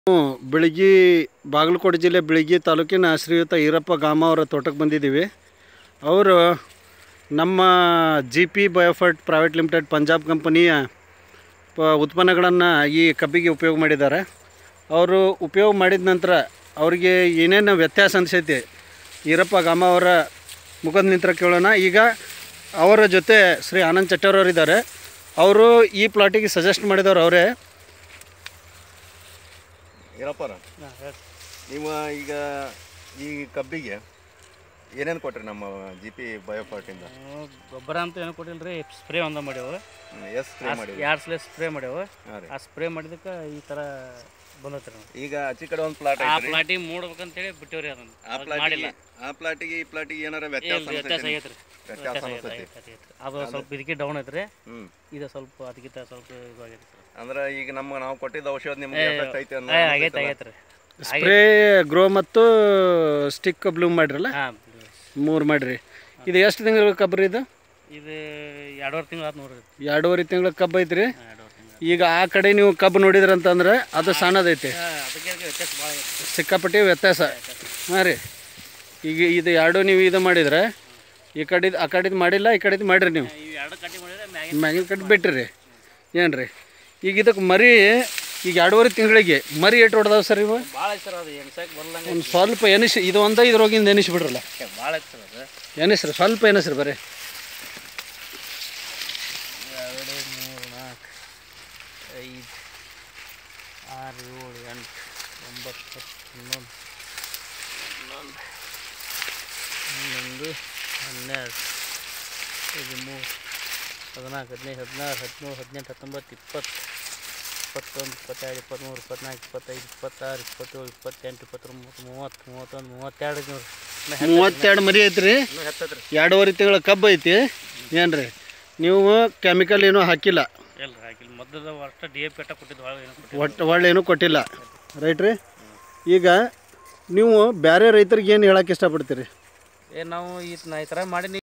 ಬೆಳಗಿ ಬಾಗಲಕೋಟೆ ಜಿಲ್ಲೆ ಬೆಳಗಿ ತಾಲೂಕಿನ ಶ್ರೀಯುತ ಈರಪ್ಪ ಗಾಮ ಅವರ ತೋಟಕ್ಕೆ ಬಂದಿದ್ದೀವಿ ಅವರು ನಮ್ಮ G P Biofert private limited Punjab ಕಂಪನಿಯ ಪ ಉತ್ಪನ್ನಗಳನ್ನು ಈ ಕಬ್ಬಿಗೆ ಉಪಯೋಗ ಮಾಡಿದ್ದಾರೆ ಅವರು ಉಪಯೋಗ ಮಾಡಿದ ನಂತರ ಅವರಿಗೆ ಏನೇನು ವ್ಯತ್ಯಾಸ ಅನಿಸೈತಿ ಈರಪ್ಪ ಗಾಮ ಅವರ ಮುಖದ ನಿಂತರ ಕೇಳೋಣ ಈಗ ಅವರ ಜೊತೆ ಶ್ರೀ ಆನಂದ್ ಚಟ್ಟರ್ ಇದ್ದಾರೆ ಅವರು ಈ ಪ್ಲಾಟಿಗೆ ಸಜೆಸ್ಟ್ ಮಾಡಿದವರು ಅವರೇ ಇರಪ್ಪರ ನೀವು ಈಗ ಈ ಕಬ್ಬಿಗೆ ಏನೇನು ಕೊಟ್ರಿ ನಮ್ಮ ಜಿ ಪಿ ಬಯೋಫಾರ್ಟಿಂದ ಗೊಬ್ಬರ ಅಂತ ಏನು ಕೊಟ್ಟಿಲ್ಲ ರೀ ಸ್ಪ್ರೇ ಒಂದು ಮಾಡ್ಯಾವ ಎಷ್ಟು ಸ್ಪ್ರೇ ಮಾಡಿ ಎರಡು ಸಲ ಸ್ಪ್ರೇ ಮಾಡ್ಯಾವ ಹಾಂ ರೀ ಆ ಸ್ಪ್ರೇ ಮಾಡಿದಕ್ಕೆ ಈ ಥರ ಬಂದೈತೆ ರೀ ಈಗ ಆಚೆ ಕಡೆ ಒಂದು ಪ್ಲಾಟ್ ಆ ಐತ್ರಿ ಪ್ಲಾಟಿಗೆ ಮೂಡ್ಬೇಕಂತೇಳಿ ಬಿಟ್ಟಿವ್ರಿ ಅದನ್ನು ಆ ಅದಕ್ಕೆ ಮಾಡಿಲ್ಲ ಪ್ಲಾಟಿಗೆ ಆ ಪ್ಲಾಟಿಗೆ ಈ ಪ್ಲಾಟಿಗೆ ಏನಾರ ವ್ಯತ್ಯಾಸ ಏನ್ ವ್ಯತ್ಯಾಸ ಅನ್ಸೈತಿ? ಆಗೈತೆ ರೀ ವ್ಯತ್ಯಾಸ ವ್ಯತ್ಯಾಸ ಆಗೈತೆ, ಅನ್ಸೈತಿ? ಆಗೈತೆ, ಆಗೈತೆ. ಅದು ಸ್ವಲ್ಪ ಇದಕ್ಕೆ ಡೌನ್ ಐತ್ರಿ ಹ್ಮ್ ಇದು ಸ್ವಲ್ಪ ಅದಕ್ಕಿಂತ ಸ್ವಲ್ಪ ಇದು ಆಗೈತೆ ಸರ್ ಅಂದ್ರೆ ಈಗ ನಮ್ಮ ನಾವು ಕೊಟ್ಟಿದ್ದ ಔಷಧ ನಿಮ್ಗೆ ಎಫೆಕ್ಟ್ ಐತೆ ಅನ್ನೋ ಏ, ಆಗೈತೆ ಆಗೈತೆ ರೀ ಸ್ಪ್ರೇ ಗ್ರೋ ಮತ್ತು ಸ್ಟಿಕ್ ಬ್ಲೂಮ್ ಮಾಡಿರಲ್ಲ ಹಾಂ ಮೂರು ಮಾಡಿರಿ ಇದು ಎಷ್ಟು ತಿಂಗಳ ಕಬ್ರಿ ಇದು ಇದು ಎರಡೂವರೆ ತಿಂಗಳು ಆತು ನೋಡ್ರಿ ಎರಡೂವರೆ ತಿಂಗಳ ಕಬ್ಬು ಐತ್ರಿ ಹಾಂ ಎರಡೂವರೆ ತಿಂಗಳು ಈಗ ಆ ಕಡೆ ನೀವು ಕಬ್ಬು ನೋಡಿದ್ರಂತಂದ್ರೆ ಅದು ಸಣ್ಣದೈತಿ ಅದಕ್ಕೆ ಅದಕ್ಕೆ ವ್ಯತ್ಯಾಸ ಭಾಳ ಆಗೈತೆ ಸಿಕ್ಕಾಪಟ್ಟಿ ವ್ಯತ್ಯಾಸ ಹಾಂ ರೀ ಈಗ ಇದು ಎರಡು ನೀವು ಇದು ಮಾಡಿದ್ರೆ ಈ ಕಡೆದು ಆ ಕಡೆದು ಮಾಡಿಲ್ಲ ಈ ಕಡೆದು ಮಾಡಿರಿ ನೀವು ಇವು ಎರಡು ಕಟ್ಟಿ ಮಾಡಿದ್ರೆ ಮ್ಯಾಗಿನ ಮ್ಯಾಗಿನ ಕಡೆ ಬಿಟ್ಟಿರಿ ಏನು ರೀ ಈಗ ಇದಕ್ಕೆ ಮರಿ ಈಗ ಎರಡೂವರೆ ತಿಂಗಳಿಗೆ ಮರಿ ಏಟು ಹೊಡೆದಾವ ಸರ್ ಇವು ಭಾಳ ಐತೆ ಸರ್ ಅದು ಎಣ್ಸಕ್ಕೆ ಬರಲಂಗೆ ಒಂದು ಸ್ವಲ್ಪ ಎನಿಸಿ ಇದು ಒಂದ ಇದ್ರೋಗಿಂದ ಎನಿಸಿ ಬಿಡ್ರಲ್ಲ ಭಾಳ ಐತೆ ಸರ್ ಅದು ಎನಿಸ್ರಿ ಸ್ವಲ್ಪ ಎನಿಸ್ರಿ ಬರೀ ಎರಡು ಮೂರು ನಾಲ್ಕು ಐದು ಆರು ಏಳು ಎಂಟು ಒಂಬತ್ತು ಹತ್ತು ಹನ್ನೊಂದು ಹನ್ನೊಂದು ಹನ್ನೊಂದು ಹನ್ನೆರಡು ಹದಿಮೂರು ಹದಿನಾಲ್ಕು ಹದಿನೈದು ಹದಿನಾರು ಹದಿನೇಳು ಹದಿನೆಂಟು ಹತ್ತೊಂಬತ್ತು ಇಪ್ಪತ್ತು ಇಪ್ಪತ್ತೊಂದು ಇಪ್ಪತ್ತೆರಡು ಇಪ್ಪತ್ತ್ಮೂರು ಇಪ್ಪತ್ನಾಲ್ಕು ಇಪ್ಪತ್ತೈದು ಇಪ್ಪತ್ತಾರು ಇಪ್ಪತ್ತೇಳು ಇಪ್ಪತ್ತೆಂಟು ಇಪ್ಪತ್ತೊಂಬತ್ತು ಮೂವತ್ತು ಮೂವತ್ತೊಂದು ಮೂವತ್ತೆರಡು ನೋಡ್ರಿ ಮೂವತ್ತೆರಡು ಮರಿ ಐತ್ರಿ ಇನ್ನೂ ಹತ್ತದ್ರಿ ಎರಡೂವರೆ ತಿಂಗಳ ಕಬ್ಬು ಐತಿ ಏನು ರೀ ನೀವು ಕೆಮಿಕಲ್ ಏನೂ ಹಾಕಿಲ್ಲ ಇಲ್ಲ ಹಾಕಿಲ್ಲ ಮೊದಲು ಅಷ್ಟು ಡಿ ಎ ಪಿ ಅಟ್ಟ ಕೊಟ್ಟಿದ್ದು ಭಾಳ ಏನು ಕೊಟ್ಟಿದ್ದು ಒಟ್ಟು ಒಳ್ಳೆ ಏನೂ ಕೊಟ್ಟಿಲ್ಲ ರೈಟ್ ರೀ ಈಗ ನೀವು ಬೇರೆ ರೈತರಿಗೆ ಏನು ಹೇಳಕ್ಕೆ ಇಷ್ಟಪಡ್ತೀರಿ ಏ ನಾವು ಈ ನಾ ಈ ಥರ ಮಾಡಿ